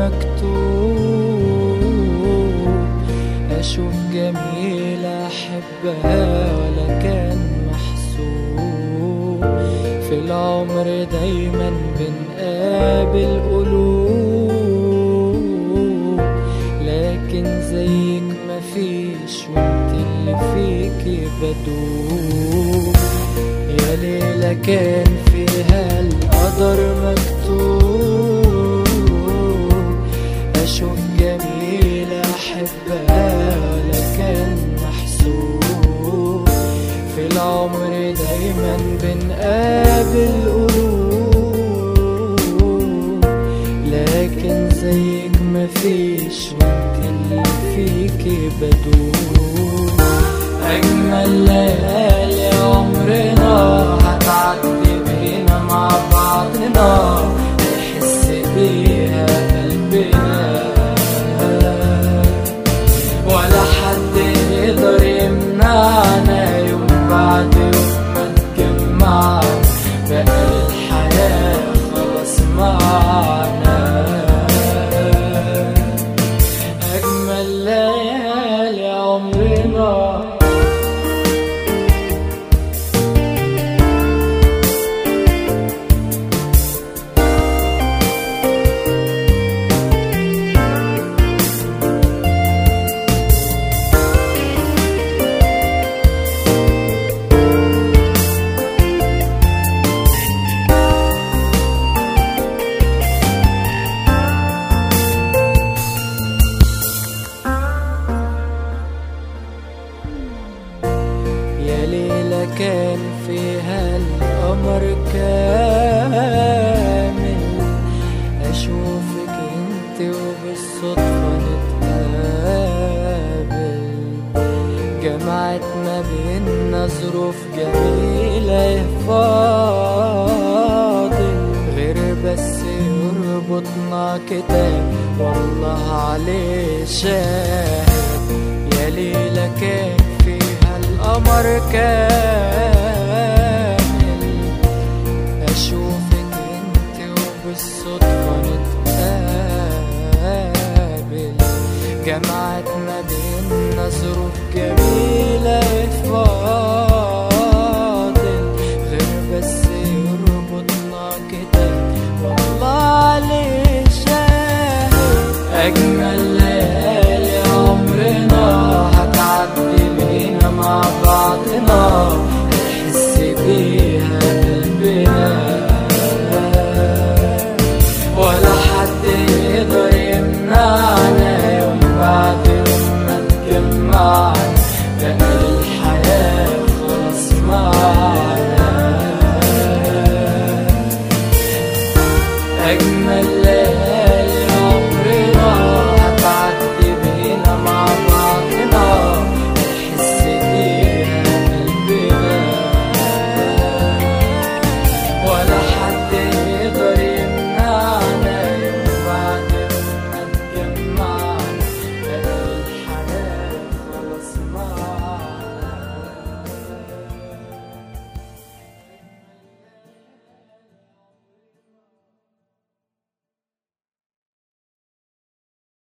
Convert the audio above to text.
مكتوب أشوف جميلة أحبها ولا كان محسوب في العمر دايما بنقابل قلوب لكن زيك مفيش وانت اللي فيكي بدوب يا ليلة كان فيها القدر مكتوب أشوف جميلة أحبها ولا كان محسوب في العمر دايما بنقابل قلوب لكن زيك مفيش وانت اللي فيكي بدوب أجمل ليالي عمرنا هتعدي بينا مع بعضنا نحس بيها قلبنا ولا حد يقدر يمنعنا يوم بعد يوم ما نتجمع بقى الحياة خلاص معنا أجمل ليالي عمرنا يا ليلة كان فيها القمر كامل أشوفك انت وبالصدفة نتقابل جمعت ما بينا ظروف جميلة يا فاضل غير بس يربطنا كتاب والله عليه شاهد يا ليلة كان فيها القمر كامل أشوفك انت وبالصدفة نتقابل جمعت ما بينا ظروف جميلة